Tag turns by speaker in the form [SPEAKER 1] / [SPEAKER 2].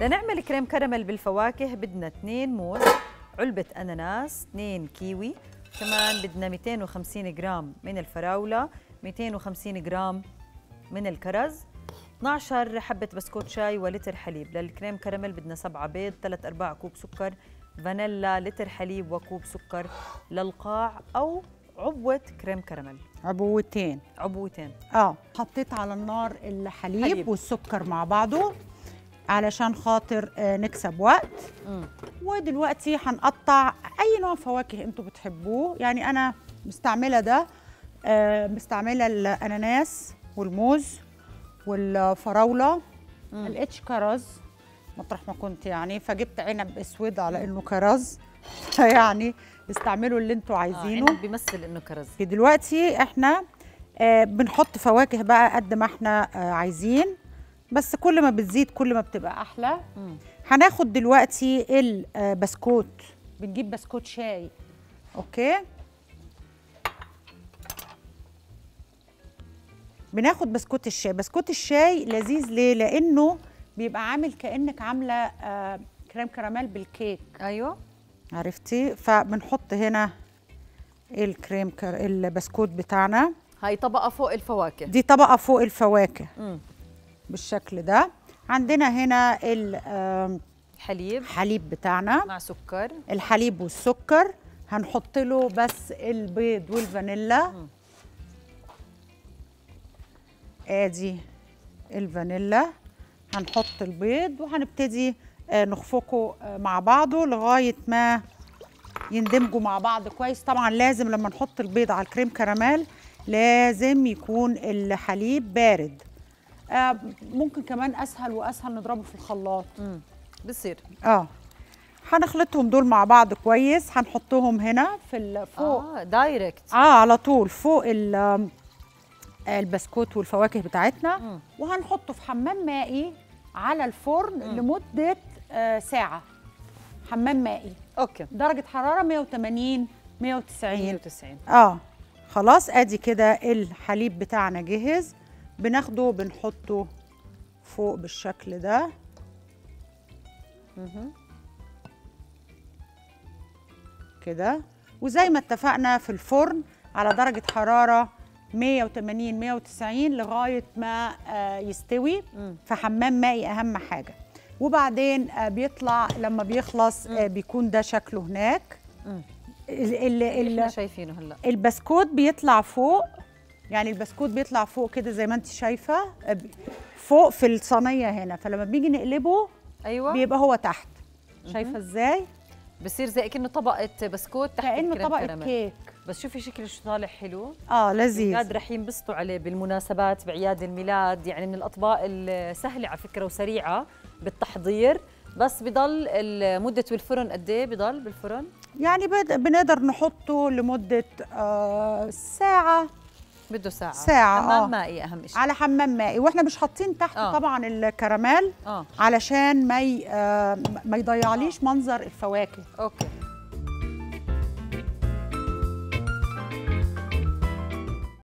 [SPEAKER 1] لنعمل كريم كراميل بالفواكه بدنا 2 موز علبة أناناس 2 كيوي كمان بدنا 250 جرام من الفراولة 250 جرام من الكرز 12 حبة بسكوت شاي ولتر حليب للكريم كراميل بدنا 7 بيض 3 أرباع كوب سكر فانيلا لتر حليب وكوب سكر للقاع أو عبوة كريم كراميل
[SPEAKER 2] عبوتين
[SPEAKER 1] عبوتين
[SPEAKER 2] اه حطيت على النار الحليب
[SPEAKER 1] حليب.
[SPEAKER 2] حليب. والسكر مع بعضه علشان خاطر آه، نكسب وقت
[SPEAKER 1] مم.
[SPEAKER 2] ودلوقتي هنقطع اي نوع فواكه انتوا بتحبوه يعني انا مستعمله ده آه، مستعمله الاناناس والموز والفراوله
[SPEAKER 1] مم.
[SPEAKER 2] الاتش كرز مطرح ما كنت يعني فجبت عنب اسود على انه كرز فيعني استعملوا اللي انتوا
[SPEAKER 1] آه
[SPEAKER 2] عايزينه
[SPEAKER 1] عنب بيمثل إنه كرز
[SPEAKER 2] دلوقتي احنا آه بنحط فواكه بقى قد ما احنا آه عايزين بس كل ما بتزيد كل ما بتبقى احلى
[SPEAKER 1] مم.
[SPEAKER 2] هناخد دلوقتي البسكوت بنجيب بسكوت شاي اوكي بناخد بسكوت الشاي بسكوت الشاي لذيذ ليه لانه بيبقى عامل كانك عامله آه كريم كراميل بالكيك
[SPEAKER 1] أيوه
[SPEAKER 2] عرفتي فبنحط هنا الكريم كر... البسكوت بتاعنا
[SPEAKER 1] هاي طبقة فوق الفواكه
[SPEAKER 2] دي طبقه فوق الفواكه
[SPEAKER 1] مم.
[SPEAKER 2] بالشكل ده عندنا هنا الحليب
[SPEAKER 1] حليب
[SPEAKER 2] بتاعنا
[SPEAKER 1] مع سكر
[SPEAKER 2] الحليب والسكر هنحط له بس البيض والفانيلا
[SPEAKER 1] مم.
[SPEAKER 2] ادي الفانيلا هنحط البيض وهنبتدي آه، نخفقه آه، مع بعضه لغايه ما يندمجوا مع بعض كويس طبعا لازم لما نحط البيض على الكريم كراميل لازم يكون الحليب بارد آه، ممكن كمان اسهل واسهل نضربه في الخلاط
[SPEAKER 1] مم. بصير
[SPEAKER 2] اه هنخلطهم دول مع بعض كويس هنحطهم هنا في ال- فوق
[SPEAKER 1] اه دايركت
[SPEAKER 2] اه على طول فوق ال- آم، البسكوت والفواكه بتاعتنا
[SPEAKER 1] مم.
[SPEAKER 2] وهنحطه في حمام مائي على الفرن لمده آه ساعه حمام مائي
[SPEAKER 1] اوكي
[SPEAKER 2] درجه حراره 180 190
[SPEAKER 1] 190
[SPEAKER 2] اه خلاص ادي كده الحليب بتاعنا جهز بناخده بنحطه فوق بالشكل ده
[SPEAKER 1] مهم.
[SPEAKER 2] كده وزي ما اتفقنا في الفرن على درجة حرارة 180 190 لغاية ما آه، يستوي
[SPEAKER 1] مم.
[SPEAKER 2] في حمام مائي أهم حاجة وبعدين آه، بيطلع لما بيخلص آه، بيكون ده شكله هناك
[SPEAKER 1] مم.
[SPEAKER 2] ال ال
[SPEAKER 1] اللي احنا
[SPEAKER 2] ال
[SPEAKER 1] شايفينه هلا
[SPEAKER 2] البسكوت بيطلع فوق يعني البسكوت بيطلع فوق كده زي ما انت شايفة آه، ب- فوق في الصينية هنا فلما بيجي نقلبه
[SPEAKER 1] ايوه
[SPEAKER 2] بيبقى هو تحت شايفة ازاي؟
[SPEAKER 1] بصير زي كأنه طبقة بسكوت تحت
[SPEAKER 2] كأنه
[SPEAKER 1] الكريم
[SPEAKER 2] طبقة
[SPEAKER 1] كراميل.
[SPEAKER 2] كيك
[SPEAKER 1] بس شوفي شكل شو طالع حلو
[SPEAKER 2] اه لذيذ
[SPEAKER 1] الاولاد رح ينبسطوا عليه بالمناسبات باعياد الميلاد يعني من الاطباق السهله على فكره وسريعه بالتحضير بس بضل ال- مده بالفرن قد ايه بضل بالفرن
[SPEAKER 2] يعني بد- بنقدر نحطه لمدة آه ساعة
[SPEAKER 1] بده ساعه
[SPEAKER 2] ساعة،
[SPEAKER 1] حمام
[SPEAKER 2] آه.
[SPEAKER 1] مائي اهم شيء
[SPEAKER 2] على حمام مائي واحنا مش حاطين تحت
[SPEAKER 1] آه.
[SPEAKER 2] آه. طبعا الكراميل
[SPEAKER 1] اه
[SPEAKER 2] علشان ما ي... آه ما يضيعليش منظر الفواكه
[SPEAKER 1] اوكي